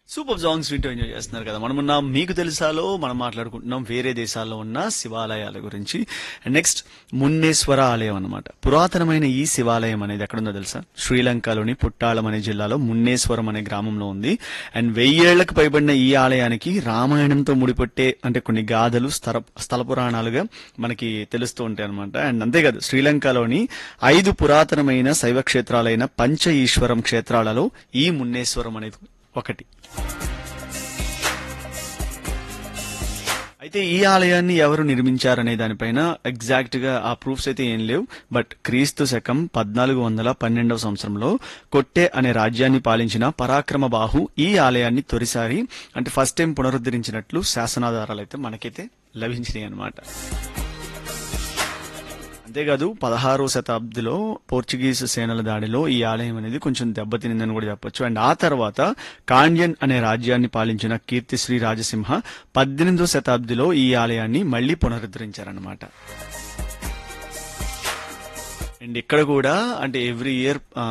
super songs వింటూ enjoy చేస్తున్నారు కదా మనం ఉన్నాం మీకు తెలుసాలో మనం మాట్లాడుకుంటున్నాం వేరే దేశాల్లో ఉన్న శివాలయాల గురించి నెక్స్ట్ మున్నేశ్వర ఆలయం అన్నమాట పురాతనమైన ఈ శివాలయం అనేది ఎక్కడుందో తెలుసా శ్రీలంకలోని పుట్టాళం అనే జిల్లాలో మున్నేశ్వరం అనే గ్రామంలో ఉంది అండ్ వెయ్యేళ్లకు పైబడిన ఈ ఆలయానికి రామాయణంతో ముడిపట్టే అంటే కొన్ని గాథలు స్థల స్థల పురాణాలుగా మనకి తెలుస్తూ ఉంటాయి అనమాట అండ్ అంతేకాదు శ్రీలంకలోని ఐదు పురాతనమైన శైవ క్షేత్రాలైన పంచ ఈశ్వరం క్షేత్రాలలో ఈ మున్నేశ్వరం అనేది ఒకటి అయితే ఈ ఆలయాన్ని ఎవరు నిర్మించారనే దానిపైన ఎగ్జాక్ట్ గా ఆ ప్రూఫ్స్ అయితే ఏం లేవు బట్ క్రీస్తు శకం పద్నాలుగు వందల పన్నెండవ సంవత్సరంలో కొట్టే అనే రాజ్యాన్ని పాలించిన పరాక్రమ బాహు ఈ ఆలయాన్ని తొలిసారి అంటే ఫస్ట్ టైం పునరుద్ధరించినట్లు శాసనాధారాలు అయితే మనకైతే లభించినాయి అన్నమాట అంతేకాదు పదహారో శతాబ్దిలో పోర్చుగీస్ సేనల దాడిలో ఈ ఆలయం అనేది కొంచెం దెబ్బతినిందని కూడా చెప్పొచ్చు అండ్ ఆ తర్వాత కాండ్యన్ అనే రాజ్యాన్ని పాలించిన కీర్తిశ్రీ రాజసింహ పద్దెనిమిదో శతాబ్దిలో ఈ ఆలయాన్ని మళ్లీ పునరుద్ధరించారనమాట అండ్ ఇక్కడ కూడా అంటే ఎవ్రీ ఇయర్